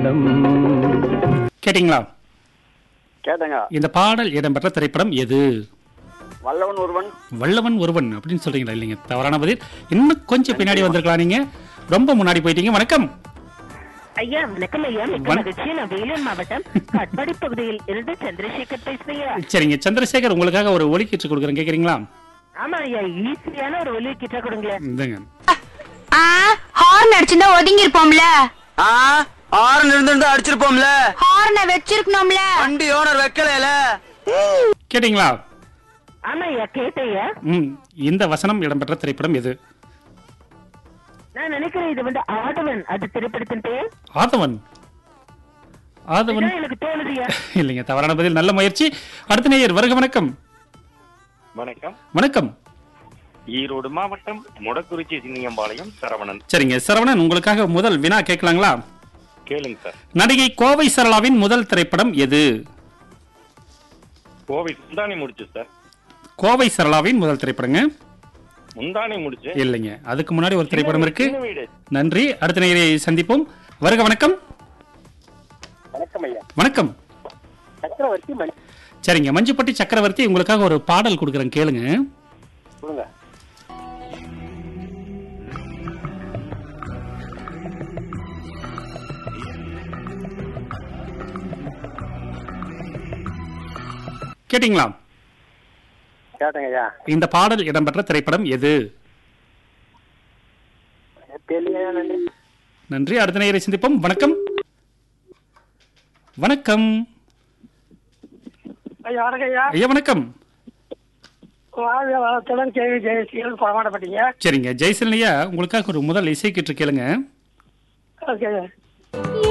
பயணம் கேட்டிங்களா கேட்டேங்க இந்த பாடல் இடம்பெற்ற திரைப்படம் எது வல்லவன் ஒருவன் வல்லவன் ஒருவன் அப்படின்னு சொல்றீங்களா இல்லைங்க தவறான பதில் இன்னும் கொஞ்சம் பின்னாடி வந்திருக்கலாம் நீங்க ரொம்ப முன்னாடி போயிட்டீங்க வணக்கம் ஐயா வணக்கம் ஐயா மிக்க வண- மகிழ்ச்சி நான் வேலூர் மாவட்டம் காட்பாடி பகுதியில் இருந்து சந்திரசேகர் பேசுறேன் சரிங்க சந்திரசேகர் உங்களுக்காக ஒரு ஒலிக்கீற்று கொடுக்குறேன் கேக்குறீங்களா ஆமா ஐயா ஈஸியான ஒரு ஒலி கிட்ட கொடுங்களேன் இந்தங்க ஆ ஹார்ன் அடிச்சிருந்தா ஒதுங்கி இருப்போம்ல ஆ ஆறு இருந்து அடிச்சிருப்போம்ல ஹார்னை வச்சிருக்கணும்ல வண்டி ஓனர் வைக்கலையில கேட்டிங்களா ஆமா ஐயா கேட்டையா ம் இந்த வசனம் இடம்பெற்ற திரைப்படம் எது நான் நினைக்கிறேன் இது வந்து ஆதவன் அது திரைப்படத்தின் பெயர் ஆதவன் ஆதவன் இதான் எனக்கு தோணுதுயா இல்லைங்க தவறான பதில் நல்ல முயற்சி அடுத்த நேயர் வருக வணக்கம் வணக்கம் வணக்கம் ஈரோடு மாவட்டம் முடக்குறிச்சி சின்னியம்பாளையம் சரவணன் சரிங்க சரவணன் உங்களுக்காக முதல் வினா கேட்கலாங்களா கேளுங்க சார் நடிகை கோவை சரளாவின் முதல் திரைப்படம் எது கோவை முந்தானி முடிச்சு சார் கோவை சரளாவின் முதல் திரைப்படங்க முந்தானி முடிச்சு இல்லைங்க அதுக்கு முன்னாடி ஒரு திரைப்படம் இருக்கு சின்ன வீடு நன்றி அடுத்த நேயரை சந்திப்போம் வருக வணக்கம் வணக்கம் ஐயா வணக்கம் சக்கரவர்த்தி மணி சரிங்க மஞ்சுப்பட்டி சக்கரவர்த்தி உங்களுக்காக ஒரு பாடல் கொடுக்குறேன் கேளுங்க சொல்லுங்க கேட்டிங்களா கேட்டேங்க ஐயா இந்த பாடல் இடம்பெற்ற திரைப்படம் எது தெரியலையா நன்றி நன்றி அடுத்த நேயரை சந்திப்போம் வணக்கம் வணக்கம் ஐயா வணக்கம் ஐயா ஐயா வணக்கம் வாழ்க வளத்துடன் கேள்வி ஜெயசீலன் பரமாடப்பட்டீங்க சரிங்க ஜெய்சல் ஐயா உங்களுக்காக ஒரு முதல் இசை கீற்று கேளுங்க ஓகே ஏ